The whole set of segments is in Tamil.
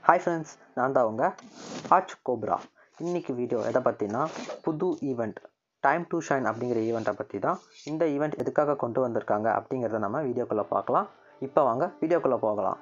ஹாய் ஃப்ரெண்ட்ஸ் நான் தான் உங்க ஆச் கோப்ரா இன்னைக்கு வீடியோ எதை பற்றினா புது ஈவெண்ட் டைம் டு ஷைன் அப்படிங்கிற ஈவெண்ட்டை பற்றி தான் இந்த ஈவெண்ட் எதுக்காக கொண்டு வந்திருக்காங்க அப்படிங்கிறத நம்ம வீடியோக்குள்ளே பார்க்கலாம் இப்போ வாங்க வீடியோக்குள்ளே போகலாம்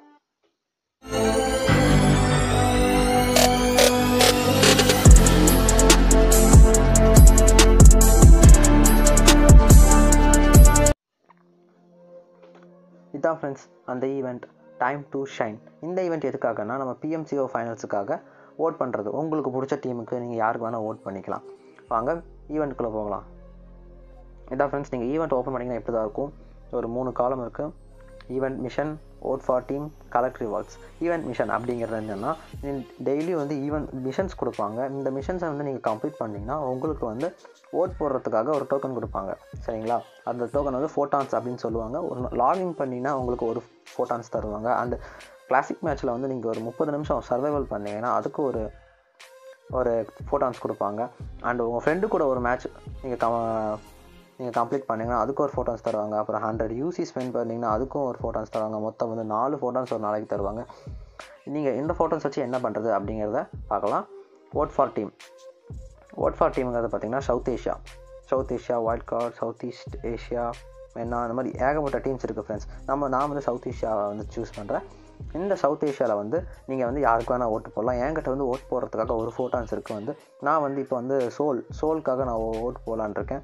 இதான் ஃப்ரெண்ட்ஸ் அந்த ஈவெண்ட் டைம் டு ஷைன் இந்த ஈவெண்ட் எதுக்காகனா நம்ம பிஎம்சிஓ ஃபைனல்ஸுக்காக ஓட் பண்ணுறது உங்களுக்கு பிடிச்ச டீமுக்கு நீங்கள் யாருக்கு வேணால் ஓட் பண்ணிக்கலாம் வாங்க ஈவெண்ட்டுக்குள்ளே போகலாம் இதான் ஃப்ரெண்ட்ஸ் நீங்கள் ஈவெண்ட் ஓப்பன் பண்ணிங்கன்னா எப்படி தான் இருக்கும் ஒரு மூணு காலம் இருக்குது event mission vote for team collect rewards event mission அப்படிங்கிறது என்னென்னா டெய்லி வந்து ஈவெண்ட் மிஷன்ஸ் கொடுப்பாங்க இந்த மிஷன்ஸை வந்து நீங்கள் கம்ப்ளீட் பண்ணிங்கன்னா உங்களுக்கு வந்து ஓட் போடுறதுக்காக ஒரு டோக்கன் கொடுப்பாங்க சரிங்களா அந்த டோக்கன் வந்து ஃபோட்டான்ஸ் அப்படின்னு சொல்லுவாங்க ஒரு லாகின் பண்ணிங்கன்னா உங்களுக்கு ஒரு ஃபோட்டான்ஸ் தருவாங்க அண்ட் கிளாசிக் மேட்ச்சில் வந்து நீங்கள் ஒரு முப்பது நிமிஷம் சர்வைவல் பண்ணீங்கன்னா அதுக்கு ஒரு ஒரு ஃபோட்டான்ஸ் கொடுப்பாங்க அண்ட் உங்கள் ஃப்ரெண்டு கூட ஒரு மேட்ச் நீங்கள் க நீங்கள் கம்ப்ளீட் பண்ணிங்கன்னா அதுக்கு ஒரு ஃபோட்டோஸ் தருவாங்க அப்புறம் ஹண்ட்ரட் யூசி ஸ்பெண்ட் பண்ணிங்கன்னா அதுக்கும் ஒரு ஃபோட்டோஸ் தருவாங்க மொத்தம் வந்து நாலு ஃபோட்டோஸ் ஒரு நாளைக்கு தருவாங்க நீங்கள் இந்த ஃபோட்டோஸ் வச்சு என்ன பண்ணுறது அப்படிங்கிறத பார்க்கலாம் vote for team vote for டீமுங்கிறது பார்த்திங்கன்னா south Asia south Asia wild card south east Asia மென்னா அந்த மாதிரி ஏகப்பட்ட டீம்ஸ் இருக்குது ஃப்ரெண்ட்ஸ் நம்ம நான் வந்து சவுத் ஏஷியாவை வந்து சூஸ் பண்ணுறேன் இந்த சவுத் ஏஷியாவில் வந்து நீங்கள் வந்து யாருக்கு வேணால் ஓட்டு போடலாம் என்கிட்ட வந்து ஓட் போடுறதுக்காக ஒரு ஃபோட்டான்ஸ் இருக்குது வந்து நான் வந்து இப்போ வந்து சோல் சோலுக்காக நான் ஓட்டு போடலான் இருக்கேன்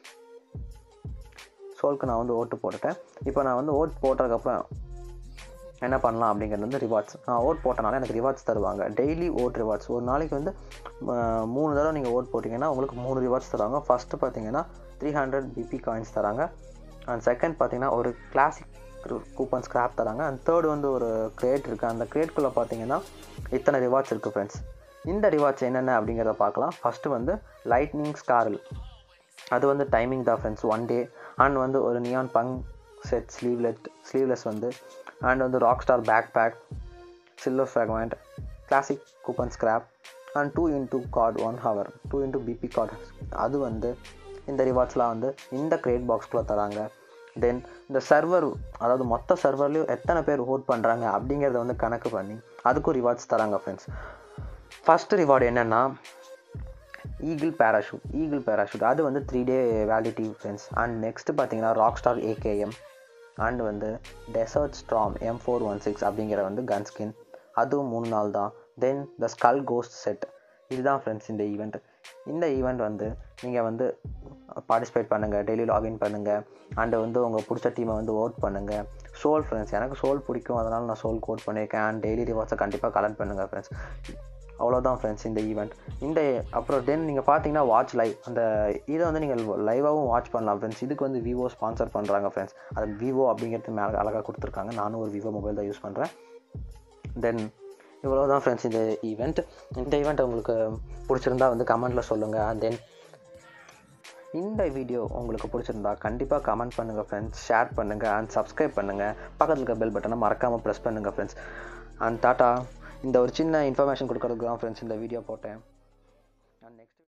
சோலுக்கு நான் வந்து ஓட்டு போட்டுட்டேன் இப்போ நான் வந்து ஓட் போட்டதுக்கப்புறம் என்ன பண்ணலாம் அப்படிங்கிறது வந்து ரிவார்ட்ஸ் நான் ஓட் போட்டனால எனக்கு ரிவார்ட்ஸ் தருவாங்க டெய்லி ஓட் ரிவார்ட்ஸ் ஒரு நாளைக்கு வந்து மூணு தடவை நீங்கள் ஓட் போட்டிங்கன்னா உங்களுக்கு மூணு ரிவார்ட்ஸ் தருவாங்க ஃபஸ்ட்டு பார்த்தீங்கன்னா த்ரீ ஹண்ட்ரட் பிபி காயின்ஸ் தராங்க அண்ட் செகண்ட் பார்த்தீங்கன்னா ஒரு கிளாசிக் கூப்பன் ஸ்க்ராப் தராங்க அண்ட் தேர்ட் வந்து ஒரு கிரேட் இருக்குது அந்த கிரேட்குள்ளே பார்த்தீங்கன்னா இத்தனை ரிவார்ட்ஸ் இருக்குது ஃப்ரெண்ட்ஸ் இந்த ரிவார்ட்ஸ் என்னென்ன அப்படிங்கிறத பார்க்கலாம் ஃபஸ்ட்டு வந்து லைட்னிங் ஸ்காரல் அது வந்து டைமிங் தான் ஃப்ரெண்ட்ஸ் ஒன் டே அண்ட் வந்து ஒரு neon punk set sleevelet sleeveless வந்து அண்ட் வந்து rock star back pack silver fragment classic coupon scrap and two into card one hour two into BP card அது வந்து இந்த ரிவார்ட்ஸ்லாம் வந்து இந்த கிரேட் பாக்ஸ்குள்ளே தராங்க தென் இந்த சர்வர் அதாவது மொத்த சர்வர்லேயும் எத்தனை பேர் ஓட் பண்ணுறாங்க அப்படிங்கிறத வந்து கணக்கு பண்ணி அதுக்கும் ரிவார்ட்ஸ் தராங்க ஃப்ரெண்ட்ஸ் ஃபஸ்ட்டு ரிவார்டு என்னென்னா ஈகிள் பேராஷூட் ஈகிள் பேராஷூட் அது வந்து three day validity friends and next பார்த்தீங்கன்னா ராக் ஸ்டார் ஏகேஎம் அண்ட் வந்து desert storm M four one six அப்படிங்கிற வந்து கன் ஸ்கின் அதுவும் மூணு நாள் தான் then the skull ghost set இதுதான் ஃப்ரெண்ட்ஸ் இந்த ஈவெண்ட் இந்த ஈவெண்ட் வந்து நீங்கள் வந்து பார்ட்டிசிபேட் பண்ணுங்கள் டெய்லி லாகின் பண்ணுங்கள் அண்டு வந்து உங்கள் பிடிச்ச டீமை வந்து ஓட் பண்ணுங்கள் சோல் ஃப்ரெண்ட்ஸ் எனக்கு சோல் பிடிக்கும் அதனால் நான் சோல் கோட் பண்ணியிருக்கேன் அண்ட் டெய்லி ரிவார்ட்ஸை கண்டிப்பாக கலெக்ட் பண்ணுங்கள் ஃப்ரெண்ட்ஸ் அவ்வளோதான் ஃப்ரெண்ட்ஸ் இந்த ஈவெண்ட் இந்த அப்புறம் தென் நீங்கள் பார்த்தீங்கன்னா வாட்ச் லைவ் அந்த இதை வந்து நீங்கள் லைவாகவும் வாட்ச் பண்ணலாம் ஃப்ரெண்ட்ஸ் இதுக்கு வந்து விவோ ஸ்பான்சர் பண்ணுறாங்க ஃப்ரெண்ட்ஸ் அது விவோ அப்படிங்கிறது மேலே அழகாக கொடுத்துருக்காங்க நானும் ஒரு விவோ மொபைல் தான் யூஸ் பண்ணுறேன் தென் இவ்வளோ தான் ஃப்ரெண்ட்ஸ் இந்த ஈவெண்ட் இந்த ஈவெண்ட் உங்களுக்கு பிடிச்சிருந்தா வந்து கமெண்ட்டில் சொல்லுங்கள் அண்ட் தென் இந்த வீடியோ உங்களுக்கு பிடிச்சிருந்தா கண்டிப்பாக கமெண்ட் பண்ணுங்கள் ஃப்ரெண்ட்ஸ் ஷேர் பண்ணுங்கள் அண்ட் சப்ஸ்கிரைப் பண்ணுங்கள் பக்கத்தில் இருக்க பெல் பட்டனை மறக்காமல் ப்ரெஸ் பண்ணுங்கள் ஃப்ரெண்ட்ஸ் அண்ட் டாட்டா இந்த ஒரு சின்ன இன்ஃபர்மேஷன் கொடுக்கறதுக்கு தான் ஃப்ரெண்ட்ஸ் இந்த வீடியோ போட்டேன்